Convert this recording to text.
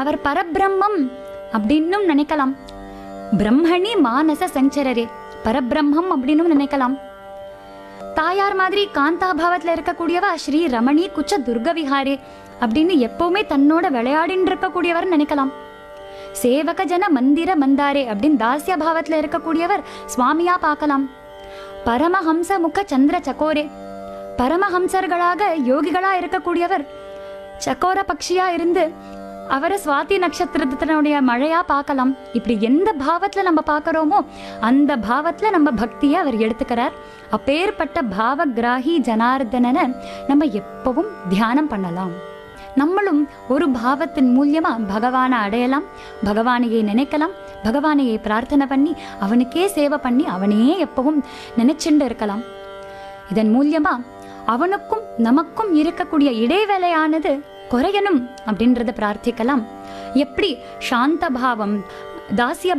அவர் பரபிரம்மம் அப்படின்னும் நினைக்கலாம் பிரம்மணி மானச சஞ்சரரே பரபிரம்மம் அப்படின்னும் நினைக்கலாம் தாயார் மாதிரி காந்தாபாவத்துல இருக்கக்கூடியவ ஸ்ரீ ரமணி குச்ச துர்க விஹாரே அப்படின்னு எப்பவுமே தன்னோட விளையாடின்னு இருக்கக்கூடியவர் நினைக்கலாம் சேவக ஜன மந்திர மந்தாரே அப்படின்னு தாசிய பாவத்துல இருக்கக்கூடியவர் சுவாமியா பார்க்கலாம் பரமஹம்ச முக சந்திர சக்கோரே பரமஹம்சர்களாக யோகிகளா இருக்கக்கூடியவர் சக்கோர பக்ஷியா இருந்து அவரை சுவாதி நட்சத்திரத்தினுடைய மழையா பார்க்கலாம் இப்படி எந்த பாவத்துல நம்ம பார்க்கறோமோ அந்த பாவத்துல நம்ம பக்தியை அவர் எடுத்துக்கிறார் அப்பேற்பட்ட பாவகிராகி ஜனார்தனனை நம்ம எப்பவும் தியானம் பண்ணலாம் நம்மளும் ஒரு பாவத்தின் மூலியமா பகவானை அடையலாம் பகவானையே நினைக்கலாம் பகவானையே பிரார்த்தனை பண்ணி அவனுக்கே சேவை பண்ணி அவனையே எப்பவும் நினைச்சுண்டு இருக்கலாம் இதன் மூலியமா அவனுக்கும் நமக்கும் இருக்கக்கூடிய இடைவேளையானது குறையணும் அப்படின்றத பிரார்த்திக்கலாம் எப்படி சாந்த பாவம் தாசிய